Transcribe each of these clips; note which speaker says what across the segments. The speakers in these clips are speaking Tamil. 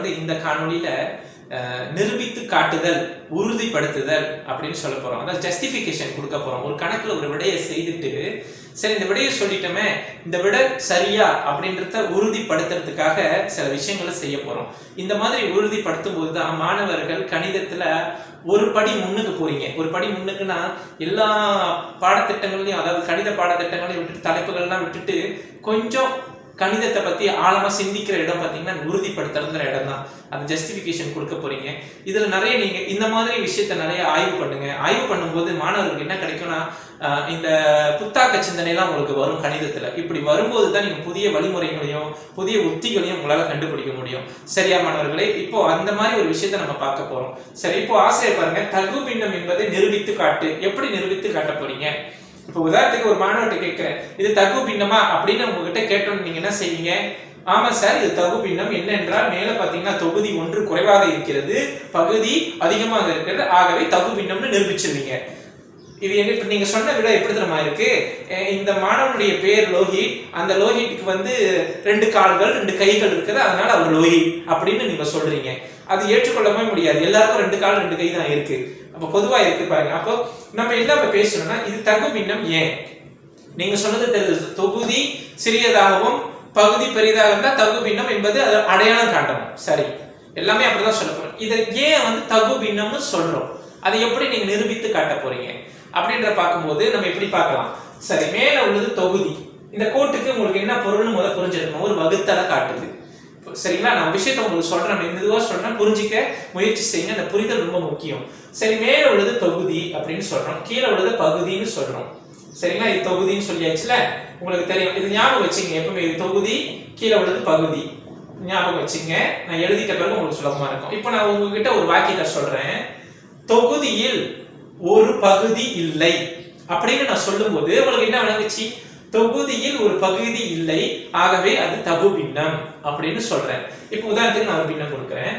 Speaker 1: வந்து இந்த காணொளியில அஹ், நிரூபித்து காட்டுதல் உறுதிப்படுத்துதல் அப்படின்னு சொல்ல போறோம் அதாவது ஜஸ்டிஃபிகேஷன் கொடுக்க போறோம் ஒரு கணக்குல ஒரு விடையை செய்துட்டு சரி இந்த விடையை சொல்லிட்டோமே இந்த விடை சரியா அப்படின்றத உறுதிப்படுத்துறதுக்காக சில விஷயங்களை செய்ய போறோம் இந்த மாதிரி உறுதிப்படுத்தும் போது தான் மாணவர்கள் கணிதத்துல ஒரு படி முன்னுக்கு போறீங்க ஒரு படி முன்னுக்குன்னா எல்லா பாடத்திட்டங்களையும் அதாவது கணித பாடத்திட்டங்களையும் விட்டுட்டு தலைப்புகள்லாம் விட்டுட்டு கொஞ்சம் கணிதத்தை பத்தி ஆழமா சிந்திக்கிற இடம் பாத்தீங்கன்னா உறுதிப்படுத்துறதுங்கிற இடம் தான் அது ஜஸ்டிபிகேஷன் கொடுக்க போறீங்க இதுல நிறைய நீங்க இந்த மாதிரி விஷயத்த நிறைய ஆய்வு பண்ணுங்க ஆய்வு பண்ணும்போது மாணவர்களுக்கு என்ன கிடைக்கும்னா ஆஹ் இந்த புத்தாக்க சிந்தனைலாம் உங்களுக்கு வரும் கணிதத்துல இப்படி வரும்போது தான் நீங்க புதிய வழிமுறைகளையும் புதிய உத்திகளையும் உங்களால கண்டுபிடிக்க முடியும் சரியா மாணவர்களே இப்போ அந்த மாதிரி ஒரு விஷயத்தை நம்ம பார்க்க போறோம் சரி இப்போ ஆசிரியர் பாருங்க தகு பின்னம் என்பதை நிரூபித்து காட்டு எப்படி நிரூபித்து காட்ட போறீங்க இப்போ உதாரணத்துக்கு ஒரு மாணவர்கிட்ட கேட்கிறேன் இது தகு பின்னமா அப்படின்னு உங்ககிட்ட கேட்டோம்னு நீங்க என்ன செய்வீங்க ஆமா சார் இது தகு பின்னம் என்னென்றால் மேல பாத்தீங்கன்னா தொகுதி ஒன்று குறைவாக இருக்கிறது பகுதி அதிகமாக இருக்கிறது ஆகவே தகு பின்னம்னு நிரூபிச்சிருவீங்க இது என்ன இப்ப நீங்க சொன்ன விட எப்படி தெரியுமா இருக்கு அஹ் இந்த மாணவனுடைய பேர் லோஹித் அந்த லோஹித்துக்கு வந்து ரெண்டு கால்கள் ரெண்டு கைகள் இருக்குது அதனால அவர் லோஹித் அப்படின்னு நீங்க சொல்றீங்க அது ஏற்றுக்கொள்ளவே முடியாது எல்லாருக்கும் ரெண்டு கால் ரெண்டு கை தான் இருக்கு அப்ப பொதுவா இருக்கு பாருங்க அப்போ நம்ம என்ன இப்ப பேசணும்னா இது தகு பின்னம் ஏன் நீங்க சொன்னது தெரியுது தொகுதி சிறியதாகவும் பகுதி பெரிதாக இருந்தா தகு பின்னம் என்பது அது அடையாளம் காட்டணும் சரி எல்லாமே அப்படிதான் சொல்ல போறோம் இதை ஏன் வந்து தகு பின்னம்னு சொல்றோம் அதை எப்படி நீங்க நிரூபித்து காட்ட போறீங்க அப்படின்ற பார்க்கும்போது நம்ம எப்படி பார்க்கலாம் சரி மேல உள்ளது தொகுதி இந்த கோட்டுக்கு உங்களுக்கு என்ன பொருள்னு முதல்ல புரிஞ்சிருக்கணும் ஒரு வகுத்தலை காட்டுது சரிங்களா நான் விஷயத்த உங்களுக்கு சொல்றேன் மெதுவா சொல்றேன் புரிஞ்சிக்க முயற்சி செய்யுங்க அந்த புரிதல் ரொம்ப முக்கியம் சரி மேல உள்ளது தொகுதி அப்படின்னு சொல்றோம் கீழே உள்ளது பகுதின்னு சொல்றோம் சரிங்களா இது தொகுதின்னு சொல்லியாச்சுல உங்களுக்கு தெரியும் இது ஞாபகம் வச்சுங்க எப்பவுமே இது தொகுதி கீழே உள்ளது பகுதி ஞாபகம் வச்சுங்க நான் எழுதிட்ட பிறகு உங்களுக்கு சுலபமா இருக்கும் இப்போ நான் உங்ககிட்ட ஒரு வாக்கியத்தை சொல்றேன் தொகுதியில் ஒரு பகுதி இல்லை அப்படின்னு நான் சொல்லும்போது உங்களுக்கு என்ன விளங்குச்சு தொகுதியில் ஒரு பகுதி இல்லை ஆகவே அது தகு பின்னம் அப்படின்னு சொல்றேன் இப்போ உதாரணத்துக்கு நான் ஒரு பின்னம் கொடுக்குறேன்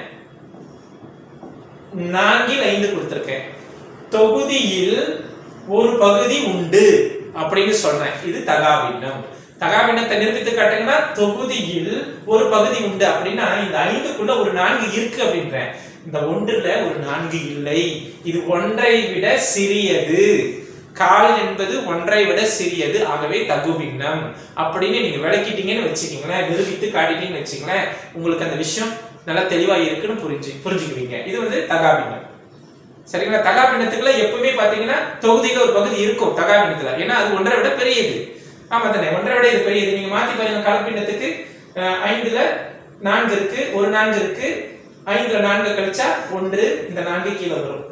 Speaker 1: நான்கில் ஐந்து கொடுத்திருக்கேன் தொகுதியில் ஒரு பகுதி உண்டு அப்படின்னு சொல்றேன் இது தகாபின்னம் தகாபின்னத்தை நிரூபித்து காட்டுங்கன்னா தொகுதியில் ஒரு பகுதி உண்டு அப்படின்னா இந்த ஐந்துக்குள்ள ஒரு நான்கு இருக்கு அப்படின்றேன் இந்த ஒன்றுல ஒரு நான்கு இல்லை இது ஒன்றை விட சிறியது கால் என்பது ஒன்றை விட சிறியது ஆகவே தகுபின்னம் அப்படின்னு நீங்க விளக்கிட்டீங்கன்னு வச்சுக்கீங்களேன் நிரூபித்து காட்டிட்டீங்கன்னு வச்சுங்களேன் உங்களுக்கு அந்த விஷயம் நல்லா தெளிவா இருக்குன்னு புரிஞ்சு புரிஞ்சுக்குவீங்க இது வந்து தகாபின்னம் சரிங்களா தகாபின்னத்துக்குள்ள எப்பவுமே பாத்தீங்கன்னா தொகுதியில ஒரு பகுதி இருக்கும் தகாபின்னத்துல ஏன்னா அது ஒன்றை விட பெரியது ஆமா தானே ஒன்றை விட இது பெரியது நீங்க மாத்தி பாருங்க கலப்பின்னத்துக்கு அஹ், ஐந்துல நான்கு இருக்கு ஒரு நான்கு இருக்கு ஐந்துல நான்கு கழிச்சா ஒன்று இந்த நான்கு கீழே வரும்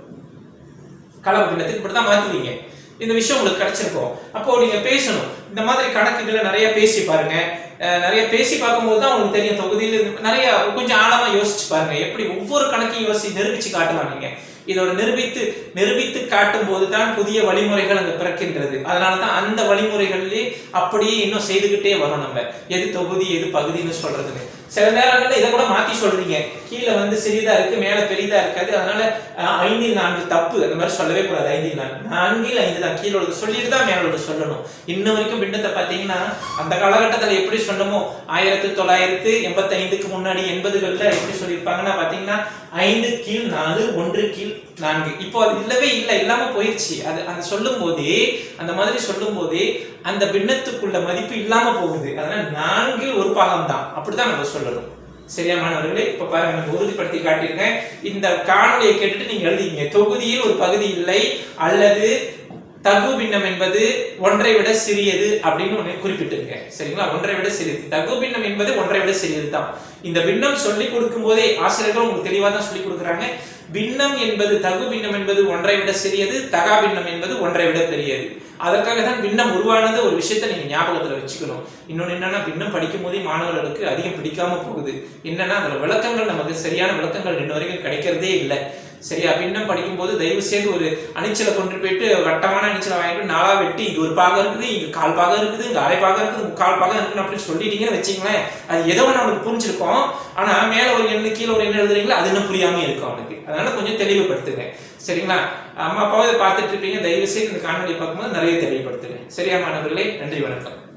Speaker 1: கலப்பு பின்னத்துக்கு இப்படிதான் மாத்துவீங்க இந்த விஷயம் உங்களுக்கு கிடைச்சிருக்கும் அப்போ நீங்க பேசணும் இந்த மாதிரி கணக்குகளை நிறைய பேசி பாருங்க அஹ் நிறைய பேசி பார்க்கும்போது தான் உங்களுக்கு தெரியும் தொகுதியில் இது நிறைய கொஞ்சம் ஆழமா யோசிச்சு பாருங்க எப்படி ஒவ்வொரு கணக்கையும் யோசி நிரூபிச்சு காட்டலாம் நீங்க இதோட நிரூபித்து நிரூபித்து காட்டும் போது தான் புதிய வழிமுறைகள் அங்க பிறக்கின்றது அதனால தான் அந்த வழிமுறைகளிலே அப்படியே இன்னும் செய்துகிட்டே வரும் நம்ம எது தொகுதி எது பகுதின்னு சொல்றதுன்னு சில நேரங்கள்ல இதை கூட மாத்தி சொல்றீங்க கீழே வந்து சிறிதா இருக்கு மேல பெரிதா இருக்காது அதனால அஹ், ஐந்தில் நான்கு தப்பு அந்த மாதிரி சொல்லவே கூடாது ஐந்தில் நான்கு நான்கில் ஐந்து தான் கீழே உள்ளது சொல்லிட்டு தான் மேல உள்ளது சொல்லணும் இன்ன வரைக்கும் பின்னத்தை பாத்தீங்கன்னா அந்த காலகட்டத்துல எப்படி சொன்னமோ ஆயிரத்தி தொள்ளாயிரத்து எண்பத்தி ஐந்துக்கு முன்னாடி எண்பதுகள்ல எப்படி சொல்லியிருப்பாங்கன்னா பாத்தீங்கன்னா ஐந்து கீழ் நாலு ஒன்று கீழ் நான்கு இப்போ அது இல்லவே இல்லை இல்லாம போயிடுச்சு அது அந்த சொல்லும் போதே அந்த மாதிரி சொல்லும் போதே அந்த பின்னத்துக்குள்ள மதிப்பு இல்லாம போகுது அதனால நான்கில் ஒரு பாகம் தான் அப்படிதான் நம்ம சொல்லணும் சரியா மாணவர்களே இப்ப பாருங்க நான் உறுதிப்படுத்தி காட்டியிருக்கேன் இந்த காணொலியை கேட்டுட்டு நீங்க எழுதிங்க தொகுதியில் ஒரு பகுதி இல்லை அல்லது தகு பின்னம் என்பது ஒன்றை விட சிறியது அப்படின்னு ஒண்ணு குறிப்பிட்டிருங்க சரிங்களா ஒன்றை விட சிறியது தகு பின்னம் என்பது ஒன்றை விட சிறியது தான் இந்த பின்னம் சொல்லி கொடுக்கும் போதே ஆசிரியர்கள் உங்களுக்கு தெளிவா தான் சொல்லி கொடுக்குறாங்க பின்னம் என்பது தகு பின்னம் என்பது ஒன்றை விட சிறியது தகா பின்னம் என்பது ஒன்றை விட பெரியது அதற்காக தான் பின்னம் உருவானது ஒரு விஷயத்தை நீங்க ஞாபகத்துல வச்சுக்கணும் இன்னொன்னு என்னன்னா பின்னம் படிக்கும் போதே மாணவர்களுக்கு அதிகம் பிடிக்காம போகுது என்னன்னா அதுல விளக்கங்கள் நமக்கு சரியான விளக்கங்கள் இன்ன வரைக்கும் கிடைக்கிறதே இல்லை சரியா பின்னம் படிக்கும்போது தயவு செய்து ஒரு அணிச்சலை கொண்டு போயிட்டு வட்டமான அணிச்சலை வாங்கிட்டு நாளா வெட்டி இங்க ஒரு பாகம் இருக்குது இங்க கால் பாகம் இருக்குது இங்க அரை பாகம் இருக்குது முக்கால் பாகம் இருக்குன்னு அப்படின்னு சொல்லிட்டீங்கன்னு வச்சுங்களேன் அது ஏதோ ஒன்று அவனுக்கு புரிஞ்சிருக்கும் ஆனா மேல ஒரு எண்ணு கீழே ஒரு எண்ணு எழுதுறீங்களா அது இன்னும் புரியாம இருக்கும் அவனுக்கு அதனால கொஞ்சம் தெளிவுபடுத்துங்க சரிங்களா அம்மா அப்பாவை இதை பார்த்துட்டு இருப்பீங்க தயவு செய்து இந்த காணொலி பார்க்கும்போது நிறைய தெளிவுபடுத்துங்க சரியா மாணவர்களே நன்றி வணக்கம்